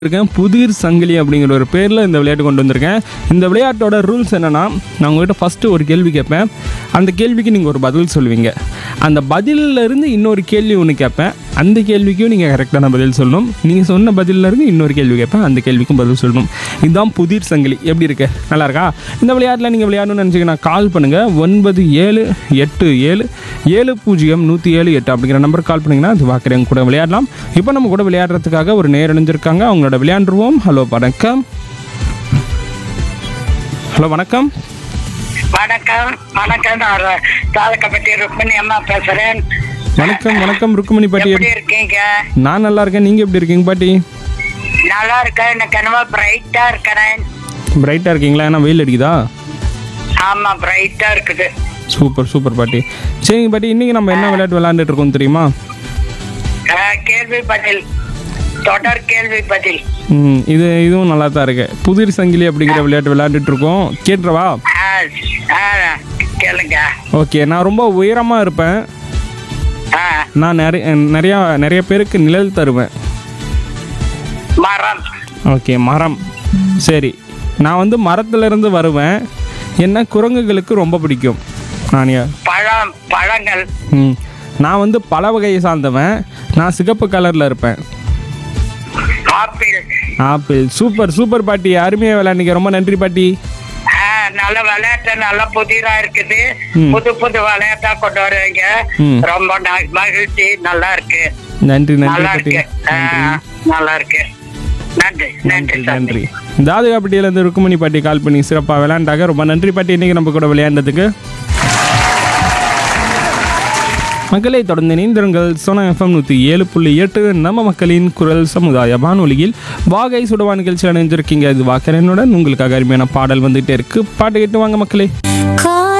இருக்கேன் புதிர் சங்கிலி அப்படிங்கிற ஒரு பேரில் இந்த விளையாட்டு கொண்டு வந்திருக்கேன் இந்த விளையாட்டோட ரூல்ஸ் என்னென்னா நான் உங்கள்கிட்ட ஃபஸ்ட்டு ஒரு கேள்வி கேட்பேன் அந்த கேள்விக்கு நீங்கள் ஒரு பதில் சொல்லுவீங்க அந்த பதில்ல இருந்து இன்னொரு கேள்வி ஒன்று கேட்பேன் அந்த கேள்விக்கும் நீங்கள் கரெக்டான பதில் சொல்லணும் நீங்கள் சொன்ன பதில்ல இருந்து இன்னொரு கேள்வி கேட்பேன் அந்த கேள்விக்கும் பதில் சொல்லணும் இதுதான் புதிர் சங்கிலி எப்படி இருக்கு நல்லா இருக்கா இந்த விளையாட்டில் நீங்கள் விளையாடணும்னு நினச்சிங்கன்னா கால் பண்ணுங்கள் ஒன்பது ஏழு எட்டு ஏழு ஏழு பூஜ்ஜியம் நூற்றி ஏழு எட்டு அப்படிங்கிற நம்பர் கால் பண்ணிங்கன்னா அது பார்க்குறேன் கூட விளையாடலாம் இப்போ நம்ம கூட விளையாடுறதுக்காக ஒரு நேர் இணைஞ்சிருக்காங்க அவங்களோட விளையாண்டுருவோம் ஹலோ வணக்கம் ஹலோ வணக்கம் வணக்கம் வணக்கம் நான் ர- தாலக்கப்பட்டி ருக்மணி அம்மா பேசுறேன் வணக்கம் வணக்கம் ருக்குமணி பாட்டி எப்படி இருக்கீங்க நான் நல்லா இருக்கேன் நீங்கள் எப்படி இருக்கீங்க பாட்டி நல்லா இருக்கேன் எனக்கு என்னமோ பிரைட்டா இருக்கிறேன் பிரைட்டாக இருக்கீங்களா ஏன்னா வெயில் அடிக்குதா ஆமா பிரைட்டா இருக்குது சூப்பர் சூப்பர் பாட்டி சரிங்க பாட்டி இன்றைக்கி நம்ம என்ன விளையாட்டு விளையாண்டுட்டு இருக்கோம் தெரியுமா அஹ், கேள்வி பதில் தொடர் கேள்வி பதில் ம், இது இதுவும் நல்லா தான் இருக்கு புதிர் சங்கிலி அப்படிங்கிற விளையாட்டு விளையாண்டுட்டு இருக்கோம் கேட்டுறவா அஹ், அஹ், கேளுங்க ஓகே நான் ரொம்ப உயரமாக இருப்பேன் அஹ், நான் நிறைய நிறையா நிறைய பேருக்கு நிழல் தருவேன் மரம் ஓகே மரம் சரி நான் வந்து மரத்துலேருந்து வருவேன் என்ன குரங்குகளுக்கு ரொம்ப பிடிக்கும் நான் யா- பழம் பழங்கள் ம் நான் வந்து பல வகையை சார்ந்தவன் நான் சிகப்பு கலரில் இருப்பேன் ஆப்பிள் ஆப்பிள் சூப்பர் சூப்பர் பாட்டி அருமையாக விளையாண்டிங்க ரொம்ப நன்றி பாட்டி அஹ், நல்ல விளையாட்டு நல்ல புதிரா இருக்குது ம். புது புது விளையாட்டா கொண்டு வருவீங்க ம். ரொம்ப ந- மகிழ்ச்சி நல்லா இருக்கு நன்றி நன்றி நல்லா பாட்டி இருக்கு ஆ, நல்லா இருக்கு நன்றி நன்றி நன்றி சாமி. நன்றி தாதுகாப்பட்டியிலேருந்து ருக்குமணி பாட்டி கால் பண்ணி சிறப்பாக விளையாண்டாங்க ரொம்ப நன்றி பாட்டி இன்னைக்கு நம்ம கூட விளையாண்டதுக்கு மக்களை தொடர்ந்து இணைந்திருங்கள் சோனா எஃப்எம் நூற்றி ஏழு புள்ளி எட்டு நம்ம மக்களின் குரல் சமுதாய வானொலியில் வாகை சுடவா நிகழ்ச்சியில் இணைஞ்சிருக்கீங்க இது வாக்கரனுடன் உங்களுக்காக அருமையான பாடல் வந்துகிட்டே இருக்கு பாட்டு கேட்டு வாங்க மக்களே Call